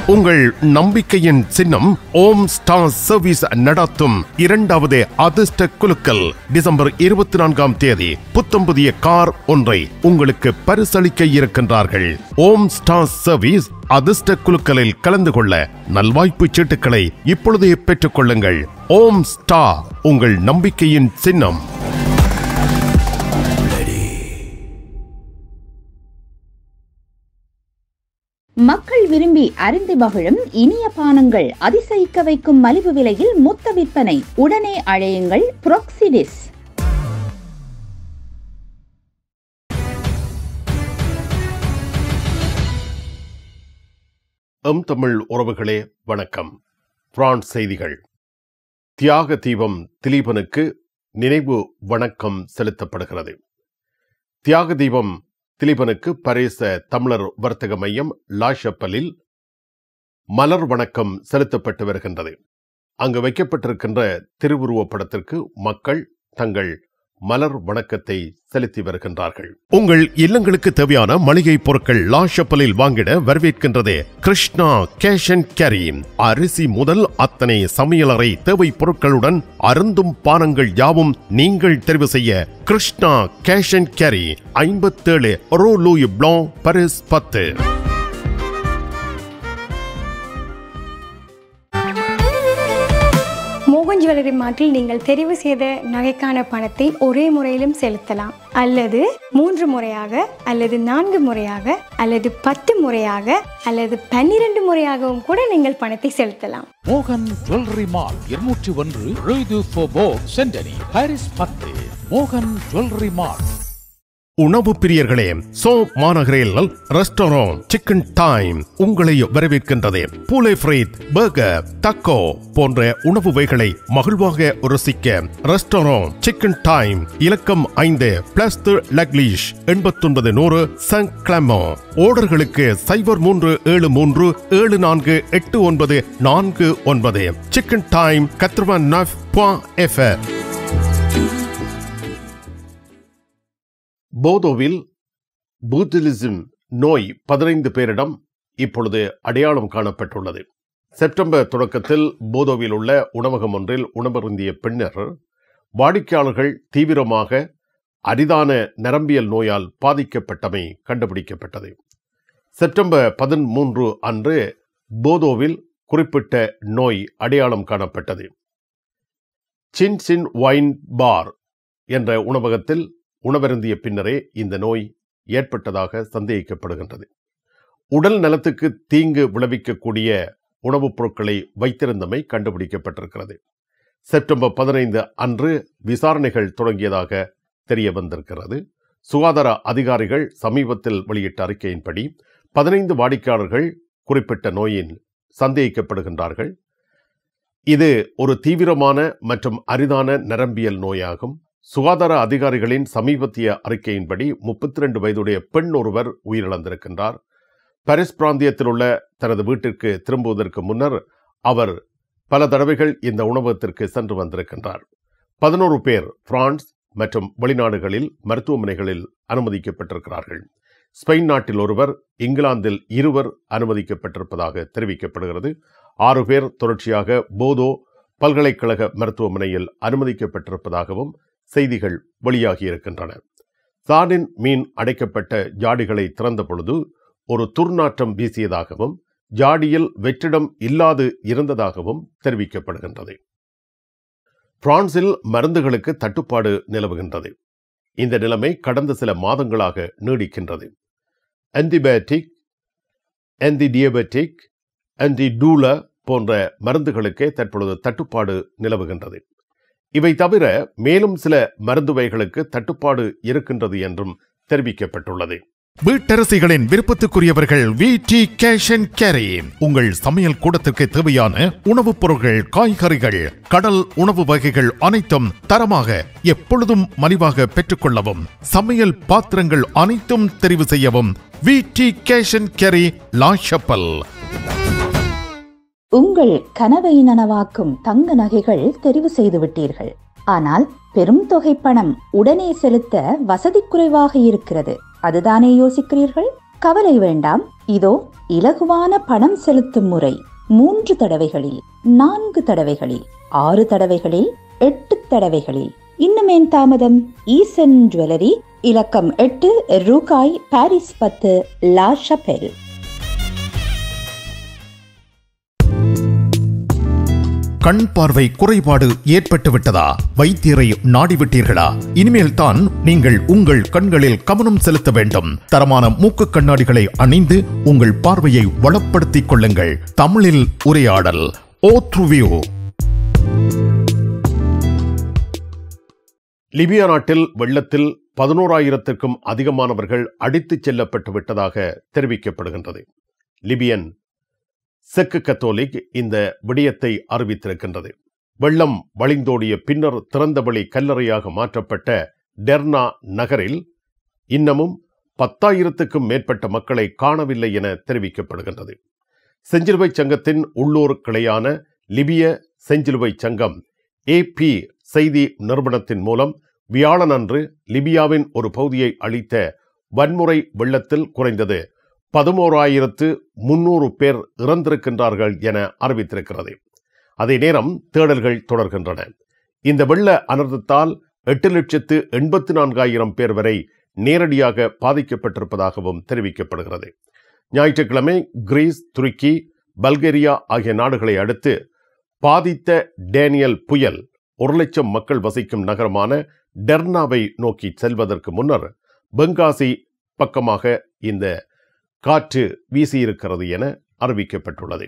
உங்கள் நம்பிக்கையின் சின்னம் ஓம் ஸ்டார் சர்வீஸ் நடத்தும் இரண்டாவது அதிர்ஷ்ட குலுக்கல் டிசம்பர் இருபத்தி நான்காம் தேதி புத்தம் புதிய கார் ஒன்றை உங்களுக்கு பரிசளிக்க இருக்கின்றார்கள் ஓம் ஸ்டார் சர்வீஸ் அதிர்ஷ்ட குலுக்கலில் கலந்து கொள்ள நல்வாய்ப்பு சீட்டுக்களை இப்பொழுதே பெற்றுக் கொள்ளுங்கள் ஓம் ஸ்டார் உங்கள் நம்பிக்கையின் சின்னம் மக்கள் விரும்பி அருந்தி மகிழும் இனிய பானங்கள் அதிசயிக்க வைக்கும் மலிவு விலையில் மொத்த விற்பனை உடனே அழையுங்கள் புரோக்சிடிஸ் எம் தமிழ் உறவுகளே வணக்கம் பிரான்ஸ் செய்திகள் தியாக தீபம் திலீபனுக்கு நினைவு வணக்கம் செலுத்தப்படுகிறது தியாக தீபம் திலீபனுக்கு பரேச தமிழர் வர்த்தக மையம் லாஷப்பலில் மலர் வணக்கம் செலுத்தப்பட்டு வருகின்றது அங்கு வைக்கப்பட்டிருக்கின்ற திருவுருவப் படத்திற்கு மக்கள் தங்கள் மலர் வணக்கத்தை செலுத்தி வருகின்றார்கள் உங்கள் இல்லங்களுக்கு தேவையான மளிகை பொருட்கள் லாஷப்பலில் வாங்கிட வரவேற்கின்றது கிருஷ்ணா கேஷ் அண்ட் கேரி அரிசி முதல் அத்தனை சமையலறை தேவை பொருட்களுடன் அருந்தும் பானங்கள் யாவும் நீங்கள் தெரிவு செய்ய கிருஷ்ணா கேஷ் அண்ட் கேரி ஐம்பத்தேழு ரோ லூய் பிளோ பரிஸ் பத்து மோகன் ஜுவல்லரி மார்ட்டில் நீங்கள் தெரிவு செய்த நகைக்கான பணத்தை ஒரே முறையிலும் செலுத்தலாம் அல்லது மூன்று முறையாக அல்லது நான்கு முறையாக அல்லது பத்து முறையாக அல்லது பன்னிரண்டு முறையாகவும் கூட நீங்கள் பணத்தை செலுத்தலாம் மோகன் ஜுவல்லரி மால் இருநூற்றி ஒன்று ரூது ஃபோபோ சென்டனி பாரிஸ் பத்து மோகன் ஜுவல்லரி மால் உணவு பிரியர்களே சோ மாநகரில் ரெஸ்டாரண்ட் சிக்கன் டைம் உங்களை வரவேற்கின்றது பூலே ஃப்ரைட் பர்கர் தக்கோ போன்ற உணவு வகைகளை மகிழ்வாக ருசிக்க ரெஸ்டாரண்ட் சிக்கன் டைம் இலக்கம் ஐந்து பிளஸ் லக்லீஷ் எண்பத்தொன்பது நூறு சன் கிளமோ ஓர்டர்களுக்கு சைபர் மூன்று ஏழு மூன்று ஏழு நான்கு எட்டு ஒன்பது நான்கு ஒன்பது சிக்கன் டைம் கத்ரவன் நஃப் எஃப்ஆர் போதோவில் பூத்திலிசம் நோய் பதினைந்து பேரிடம் இப்பொழுது அடையாளம் காணப்பட்டுள்ளது செப்டம்பர் தொடக்கத்தில் போதோவில் உள்ள உணவகம் ஒன்றில் உணவருந்திய பின்னர் வாடிக்கையாளர்கள் தீவிரமாக அரிதான நரம்பியல் நோயால் பாதிக்கப்பட்டமை கண்டுபிடிக்கப்பட்டது செப்டம்பர் பதிமூன்று அன்று போதோவில் குறிப்பிட்ட நோய் அடையாளம் காணப்பட்டது சின் சின் ஒயின் பார் என்ற உணவகத்தில் உணவருந்திய பின்னரே இந்த நோய் ஏற்பட்டதாக சந்தேகிக்கப்படுகின்றது உடல் நலத்துக்கு தீங்கு விளைவிக்கக்கூடிய உணவுப் பொருட்களை வைத்திருந்தமை கண்டுபிடிக்கப்பட்டிருக்கிறது செப்டம்பர் பதினைந்து அன்று விசாரணைகள் தொடங்கியதாக தெரிய வந்திருக்கிறது சுகாதார அதிகாரிகள் சமீபத்தில் வெளியிட்ட அறிக்கையின்படி பதினைந்து வாடிக்கையாளர்கள் குறிப்பிட்ட நோயின் சந்தேகிக்கப்படுகின்றார்கள் இது ஒரு தீவிரமான மற்றும் அரிதான நரம்பியல் நோயாகும் சுகாதார அதிகாரிகளின் சமீபத்திய அறிக்கையின்படி முப்பத்தி ரெண்டு வயதுடைய பெண் ஒருவர் உயிரிழந்திருக்கின்றார் பாரிஸ் பிராந்தியத்தில் உள்ள தனது வீட்டிற்கு திரும்புவதற்கு முன்னர் அவர் பல தடவைகள் இந்த உணவகத்திற்கு சென்று வந்திருக்கின்றார் பதினோரு பேர் பிரான்ஸ் மற்றும் வெளிநாடுகளில் மருத்துவமனைகளில் அனுமதிக்கப்பட்டிருக்கிறார்கள் ஸ்பெயின் நாட்டில் ஒருவர் இங்கிலாந்தில் இருவர் அனுமதிக்கப்பட்டிருப்பதாக தெரிவிக்கப்படுகிறது ஆறு பேர் தொடர்ச்சியாக போதோ பல்கலைக்கழக மருத்துவமனையில் அனுமதிக்கப்பட்டிருப்பதாகவும் செய்திகள் வெளியாகி இருக்கின்றன சாடின் மீன் அடைக்கப்பட்ட ஜாடிகளை திறந்த பொழுது ஒரு துர்நாற்றம் வீசியதாகவும் ஜாடியில் வெற்றிடம் இல்லாது இருந்ததாகவும் தெரிவிக்கப்படுகின்றது பிரான்சில் மருந்துகளுக்கு தட்டுப்பாடு நிலவுகின்றது இந்த நிலைமை கடந்த சில மாதங்களாக நீடிக்கின்றது ஆன்டிபயோட்டிக் ஆன்டிடியபெட்டிக் ஆன்டிடூல போன்ற மருந்துகளுக்கே தற்பொழுது தட்டுப்பாடு நிலவுகின்றது இவை தவிர மேலும் சில மருந்து வகைகளுக்கு தட்டுப்பாடு இருக்கின்றது என்றும் தெரிவிக்கப்பட்டுள்ளது வீட்டரசிகளின் விருப்பத்துக்குரியவர்கள் V T cash and carry உங்கள் சமையல் கூடத்திற்கு தேவையான உணவுப் பொருட்கள் காய்கறிகள் கடல் உணவு வகைகள் அனைத்தும் தரமாக எப்பொழுதும் மலிவாக பெற்றுக்கொள்ளவும் சமையல் பாத்திரங்கள் அனைத்தும் தெரிவு செய்யவும் V T cash and carry La Chapelle உங்கள் கனவை நனவாக்கும் தங்க நகைகள் தெரிவு செய்து விட்டீர்கள் ஆனால் பெரும் தொகை பணம் உடனே செலுத்த வசதி குறைவாக இருக்கிறது அதுதானே யோசிக்கிறீர்கள் கவலை வேண்டாம் இதோ இலகுவான பணம் செலுத்தும் முறை மூன்று தடவைகளில் நான்கு தடவைகளில் ஆறு தடவைகளில் எட்டு தடவைகளில் இன்னுமேன் தாமதம் ஈசன் ஜுவல்லரி இலக்கம் எட்டு ரூகாய் பாரிஸ் பத்து லா ஷபெல் கண் பார்வை குறைபாடு ஏற்பட்டு விட்டதா வைத்தியரை நாடிவிட்டீர்களா இனிமேல் தான் நீங்கள் உங்கள் கண்களில் கவனம் செலுத்த வேண்டும் தரமான மூக்கு கண்ணாடிகளை அணிந்து உங்கள் பார்வையை வளப்படுத்திக் கொள்ளுங்கள் தமிழில் உரையாடல் ஓ த்ருவியோ லிபியா நாட்டில் வெள்ளத்தில் பதினோராயிரத்திற்கும் அதிகமானவர்கள் அடித்துச் செல்லப்பட்டு விட்டதாக தெரிவிக்கப்படுகின்றது லிபியன் செக்கு கத்தோலிக் இந்த விடயத்தை அறிவித்திருக்கின்றது வெள்ளம் வழிந்தோடிய பின்னர் திறந்தவெளி கல்லறையாக மாற்றப்பட்ட டெர்னா நகரில் இன்னமும் பத்தாயிரத்துக்கும் மேற்பட்ட மக்களை காணவில்லை என தெரிவிக்கப்படுகின்றது செஞ்சிலுவை சங்கத்தின் உள்ளூர் கிளையான லிபிய செஞ்சிலுவை சங்கம் ஏபி செய்தி நிறுவனத்தின் மூலம் வியாழனன்று லிபியாவின் ஒரு பகுதியை அளித்த வன்முறை வெள்ளத்தில் குறைந்தது பதினோராயிரத்து முன்னூறு பேர் இறந்திருக்கின்றார்கள் என அறிவித்திருக்கிறது அதே நேரம் தேடல்கள் தொடர்கின்றன இந்த வெள்ள அனர்த்தத்தால் எட்டு லட்சத்து எண்பத்து நான்காயிரம் பேர் வரை நேரடியாக பாதிக்கப்பட்டிருப்பதாகவும் தெரிவிக்கப்படுகிறது ஞாயிற்றுக்கிழமை கிரீஸ் துருக்கி பல்கேரியா ஆகிய நாடுகளை அடுத்து பாதித்த டேனியல் புயல் ஒரு லட்சம் மக்கள் வசிக்கும் நகரமான டெர்னாவை நோக்கி செல்வதற்கு முன்னர் பெங்காசி பக்கமாக இந்த காற்று வீசியிருக்கிறது என அறிவிக்கப்பட்டுள்ளது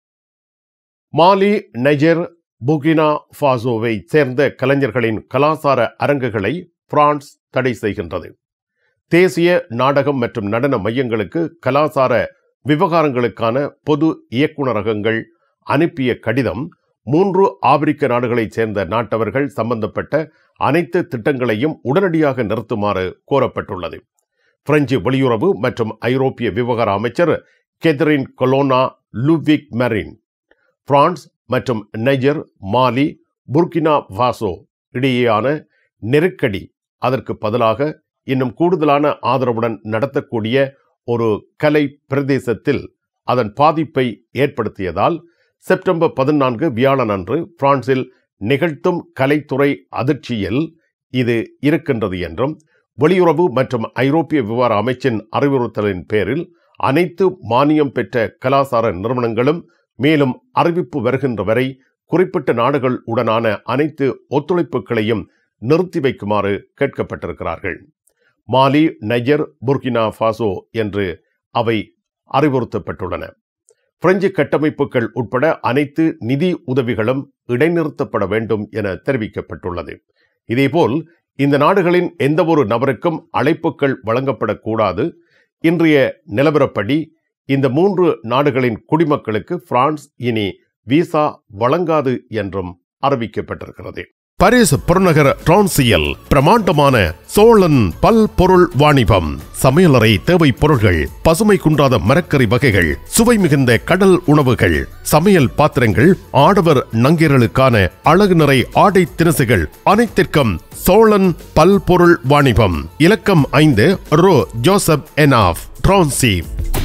மாலி நைஜர் புகினா ஃபாசோவை சேர்ந்த கலைஞர்களின் கலாசார அரங்குகளை பிரான்ஸ் தடை செய்கின்றது தேசிய நாடகம் மற்றும் நடன மையங்களுக்கு கலாசார விவகாரங்களுக்கான பொது இயக்குநரகங்கள் அனுப்பிய கடிதம் மூன்று ஆப்பிரிக்க நாடுகளைச் சேர்ந்த நாட்டவர்கள் சம்பந்தப்பட்ட அனைத்து திட்டங்களையும் உடனடியாக நிறுத்துமாறு கோரப்பட்டுள்ளது பிரெஞ்சு வெளியுறவு மற்றும் ஐரோப்பிய விவகார அமைச்சர் கெதரின் கொலோனா லுவிக் மெரின் பிரான்ஸ் மற்றும் நைஜர் மாலி புர்கினா ஃபாசோ இடையேயான நெருக்கடி அதற்கு பதிலாக இன்னும் கூடுதலான ஆதரவுடன் நடத்தக்கூடிய ஒரு கலை பிரதேசத்தில் அதன் பாதிப்பை ஏற்படுத்தியதால் செப்டம்பர் பதினான்கு வியாழன் அன்று பிரான்சில் நிகழ்த்தும் கலைத்துறை அதிர்ச்சியில் இது இருக்கின்றது என்றும் வெளியுறவு மற்றும் ஐரோப்பிய விவகார அமைச்சின் அறிவுறுத்தலின் பேரில் அனைத்து மானியம் பெற்ற கலாசார நிறுவனங்களும் மேலும் அறிவிப்பு வருகின்ற வரை குறிப்பிட்ட நாடுகள் உடனான அனைத்து ஒத்துழைப்புகளையும் நிறுத்தி வைக்குமாறு கேட்கப்பட்டிருக்கிறார்கள் மாலி நைஜர் புர்கினா ஃபாசோ என்று அவை அறிவுறுத்தப்பட்டுள்ளன பிரெஞ்சு கட்டமைப்புகள் உட்பட அனைத்து நிதி உதவிகளும் இடைநிறுத்தப்பட வேண்டும் என தெரிவிக்கப்பட்டுள்ளது இதேபோல் இந்த நாடுகளின் எந்தவொரு நபருக்கும் அழைப்புகள் வழங்கப்படக்கூடாது இன்றைய நிலவரப்படி இந்த மூன்று நாடுகளின் குடிமக்களுக்கு பிரான்ஸ் இனி விசா வழங்காது என்றும் அறிவிக்கப்பட்டிருக்கிறது பாரிஸ் புறநகர் டிரான்சியல் பிரமாண்டமான சோழன் பல்பொருள் வாணிபம் சமையலறை தேவை பொருள்கள் பசுமை குன்றாத மரக்கறி வகைகள் சுவை மிகுந்த கடல் உணவுகள் சமையல் பாத்திரங்கள் ஆடவர் நங்கீரலுக்கான அழகு நிறை ஆடை தினசுகள் அனைத்திற்கும் சோழன் பல்பொருள் வாணிபம் இலக்கம் ஐந்து ரோ ஜோசப் எனாஃப் டிரான்சி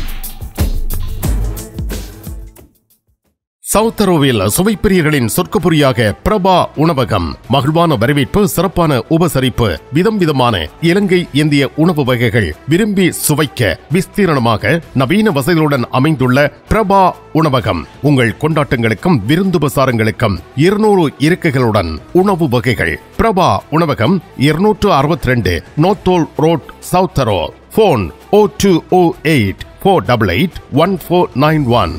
சவுத்தரோவில் சுவைப்பிரியர்களின் சொர்க்கபுரியாக பிரபா உணவகம் மகிழ்வான வரவேற்பு சிறப்பான உபசரிப்பு விதம் விதமான இலங்கை இந்திய உணவு வகைகள் விரும்பி சுவைக்க விஸ்தீரணமாக நவீன வசதிகளுடன் அமைந்துள்ள பிரபா உணவகம் உங்கள் கொண்டாட்டங்களுக்கும் விருந்துபசாரங்களுக்கும் இருநூறு இருக்கைகளுடன் உணவு வகைகள் பிரபா உணவகம் இருநூற்று அறுபத்தி ரெண்டு நோத்தோல் ரோட் சவுத்தரோ phone O two O eight four double eight one four nine one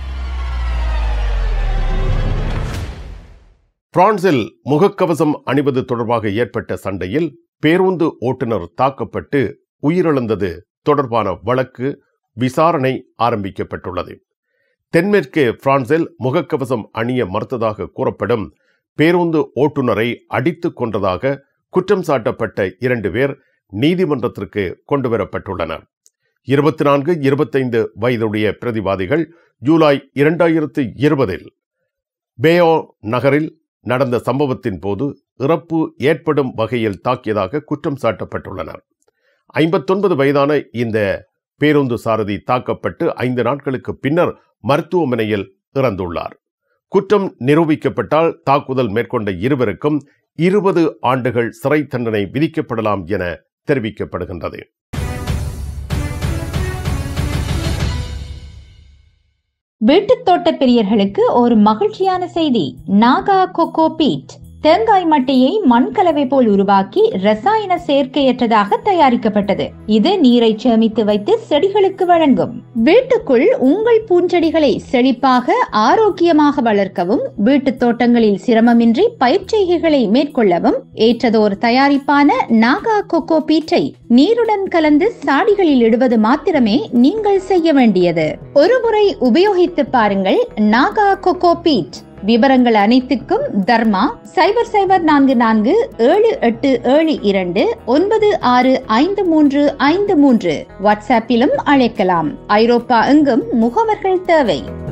பிரான்சில் முகக்கவசம் அணிவது தொடர்பாக ஏற்பட்ட சண்டையில் பேருந்து ஓட்டுநர் தாக்கப்பட்டு உயிரிழந்தது தொடர்பான வழக்கு விசாரணை ஆரம்பிக்கப்பட்டுள்ளது தென்மேற்கு பிரான்சில் முகக்கவசம் அணிய மறுத்ததாக கூறப்படும் பேருந்து ஓட்டுநரை அடித்துக் கொன்றதாக குற்றம் சாட்டப்பட்ட இரண்டு பேர் நீதிமன்றத்திற்கு கொண்டுவரப்பட்டுள்ளனர் இருபத்தி நான்கு இருபத்தைந்து வயதுடைய பிரதிவாதிகள் ஜூலை இரண்டாயிரத்து இருபதில் பேயோ நகரில் நடந்த சம்பவத்தின் போது இறப்பு ஏற்படும் வகையில் தாக்கியதாக குற்றம் சாட்டப்பட்டுள்ளனர் ஐம்பத்தொன்பது வயதான இந்த பேருந்து சாரதி தாக்கப்பட்டு ஐந்து நாட்களுக்கு பின்னர் மருத்துவமனையில் இறந்துள்ளார் குற்றம் நிரூபிக்கப்பட்டால் தாக்குதல் மேற்கொண்ட இருவருக்கும் இருபது ஆண்டுகள் சிறை தண்டனை விதிக்கப்படலாம் என தெரிவிக்கப்படுகின்றது வீட்டுத் தோட்ட பிரியர்களுக்கு ஒரு மகிழ்ச்சியான செய்தி நாகா கொக்கோ பீட் தேங்காய் மட்டையை மண்கலவை போல் உருவாக்கி ரசாயன சேர்க்கையற்றதாக தயாரிக்கப்பட்டது இது நீரை சேமித்து வைத்து செடிகளுக்கு வழங்கும் வீட்டுக்குள் உங்கள் பூஞ்செடிகளை செழிப்பாக ஆரோக்கியமாக வளர்க்கவும் வீட்டுத் தோட்டங்களில் சிரமமின்றி பயிர்ச்செய்கைகளை மேற்கொள்ளவும் ஏற்றதோர் தயாரிப்பான நாகா கொக்கோ பீட்டை நீருடன் கலந்து சாடிகளில் இடுவது மாத்திரமே நீங்கள் செய்ய வேண்டியது ஒருமுறை உபயோகித்து பாருங்கள் நாகா கொக்கோ பீட் விவரங்கள் அனைத்துக்கும் தர்மா சைபர் சைபர் நான்கு நான்கு ஏழு எட்டு ஏழு இரண்டு ஒன்பது ஆறு ஐந்து மூன்று ஐந்து மூன்று வாட்ஸ்அப்பிலும் அழைக்கலாம் ஐரோப்பா எங்கும் முகவர்கள் தேவை